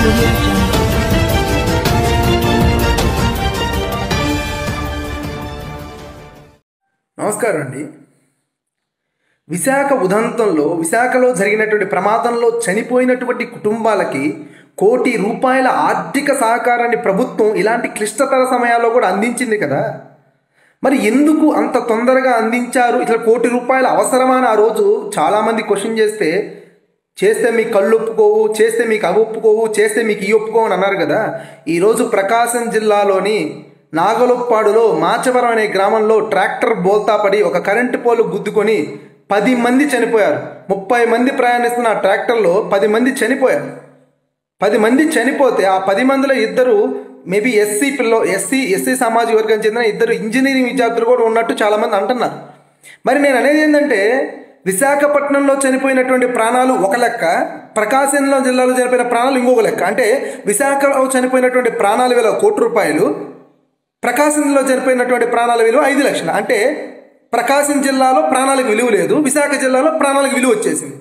audio jungle. నమస్కారం అండి విశాఖ ఉదంతంలో విశాఖలో జరిగినటువంటి ప్రమాదంలో చనిపోయినటువంటి కుటుంబాలకి కోటి రూపాయల ఆర్థిక సహకారాన్ని ప్రభుత్వం ఇలాంటి క్లిష్టతర సమయాల్లో కూడా అందించింది కదా మరి ఎందుకు అంత తొందరగా అందించారు ఇట్లా కోటి రూపాయల అవసరమని ఆ రోజు చాలామంది క్వశ్చన్ చేస్తే చేస్తే మీకు కళ్ళు ఒప్పుకోవు చేస్తే మీకు అవి ఒప్పుకోవు చేస్తే మీకు ఈ ఒప్పుకోవు అని అన్నారు కదా ఈరోజు ప్రకాశం జిల్లాలోని నాగలొప్పాడులో మాచవరం అనే గ్రామంలో ట్రాక్టర్ బోల్తా పడి ఒక కరెంటు పోలు గుద్దుకొని పది మంది చనిపోయారు ముప్పై మంది ప్రయాణిస్తున్న ఆ ట్రాక్టర్లో పది మంది చనిపోయారు పది మంది చనిపోతే ఆ పది మందిలో ఇద్దరు మేబీ ఎస్సీ పిల్ల ఎస్సీ ఎస్సీ సామాజిక వర్గానికి చెందిన ఇద్దరు ఇంజనీరింగ్ విద్యార్థులు కూడా ఉన్నట్టు చాలామంది అంటున్నారు మరి నేను అనేది ఏంటంటే విశాఖపట్నంలో చనిపోయినటువంటి ప్రాణాలు ఒక లెక్క ప్రకాశంలో జిల్లాలో చనిపోయిన ప్రాణాలు ఇంకొక లెక్క అంటే విశాఖలో చనిపోయినటువంటి ప్రాణాల విలువ కోటి రూపాయలు ప్రకాశంలో చనిపోయినటువంటి ప్రాణాల విలువ ఐదు లక్షలు అంటే ప్రకాశం జిల్లాలో ప్రాణాలకు విలువ లేదు విశాఖ జిల్లాలో ప్రాణాలకు విలువ వచ్చేసింది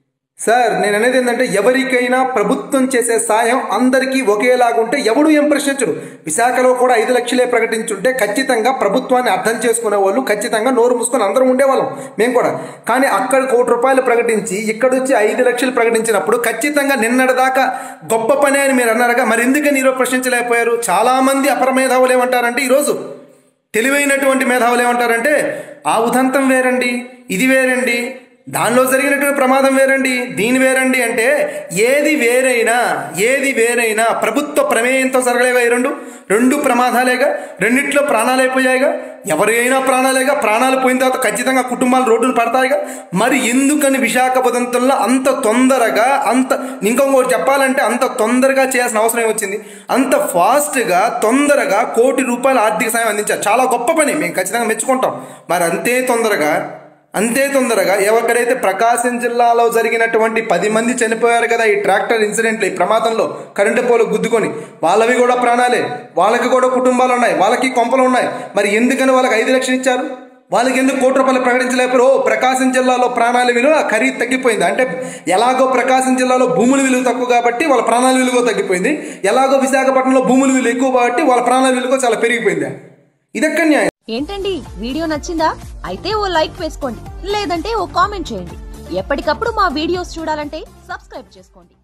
సార్ నేను అనేది ఏంటంటే ఎవరికైనా ప్రభుత్వం చేసే సాయం అందరికీ ఒకేలాగా ఉంటే ఎవడు ఏం ప్రశ్నించడు విశాఖలో కూడా ఐదు లక్షలే ప్రకటించుంటే ఖచ్చితంగా ప్రభుత్వాన్ని అర్థం చేసుకునే వాళ్ళు ఖచ్చితంగా నోరు మూసుకొని అందరం ఉండేవాళ్ళం మేము కూడా కానీ అక్కడ కోటి రూపాయలు ప్రకటించి ఇక్కడ వచ్చి ఐదు లక్షలు ప్రకటించినప్పుడు ఖచ్చితంగా నిన్నటిదాకా గొప్ప పని అని మీరు అన్నారుగా మరి ఎందుకని ఈరోజు ప్రశ్నించలేకపోయారు చాలామంది అపర మేధావులు ఏమంటారంటే ఈరోజు తెలివైనటువంటి మేధావులు ఏమంటారంటే ఆ ఉదంతం వేరండి ఇది వేరండి దానిలో జరిగినటువంటి ప్రమాదం వేరండి దీని వేరండి అంటే ఏది వేరైనా ఏది వేరైనా ప్రభుత్వ ప్రమేయంతో జరగలేగా ఈ రెండు రెండు ప్రమాదాలేగా రెండిట్లో ప్రాణాలు అయిపోయాయిగా ఎవరైనా ప్రాణాలేగా ప్రాణాలు పోయిన తర్వాత ఖచ్చితంగా కుటుంబాలు రోడ్డును పడతాయిగా మరి ఎందుకని విశాఖపట్నంలో అంత తొందరగా అంత ఇంకొకటి చెప్పాలంటే అంత తొందరగా చేయాల్సిన అవసరం వచ్చింది అంత ఫాస్ట్గా తొందరగా కోటి రూపాయల ఆర్థిక సాయం అందించారు చాలా గొప్ప పని మేము ఖచ్చితంగా మెచ్చుకుంటాం మరి అంతే తొందరగా అంతే తొందరగా ఎవరికైతే ప్రకాశం జిల్లాలో జరిగినటువంటి పది మంది చనిపోయారు కదా ఈ ట్రాక్టర్ ఇన్సిడెంట్లో ఈ ప్రమాదంలో కరెంటు పోలు గుద్దుకొని వాళ్ళవి కూడా ప్రాణాలే వాళ్ళకి కూడా కుటుంబాలు ఉన్నాయి వాళ్ళకి కొంపలు ఉన్నాయి మరి ఎందుకని వాళ్ళకి ఐదు లక్షలు ఇచ్చారు వాళ్ళకి ఎందుకు కోటి రూపాయలు ప్రకటించలేకపోయారు ఓ ప్రకాశం జిల్లాలో ప్రాణాల విలువ ఖరీదు తగ్గిపోయింది అంటే ఎలాగో ప్రకాశం జిల్లాలో భూముల విలువ తక్కువ కాబట్టి వాళ్ళ ప్రాణాల విలువ తగ్గిపోయింది ఎలాగో విశాఖపట్నంలో భూముల విలువ ఎక్కువ కాబట్టి వాళ్ళ ప్రాణాల విలువ చాలా పెరిగిపోయింది ఇదెక్కడ న్యాయం ఏంటండి వీడియో నచ్చిందా అయితే ఓ లైక్ వేసుకోండి లేదంటే ఓ కామెంట్ చేయండి ఎప్పటికప్పుడు మా వీడియోస్ చూడాలంటే సబ్స్క్రైబ్ చేసుకోండి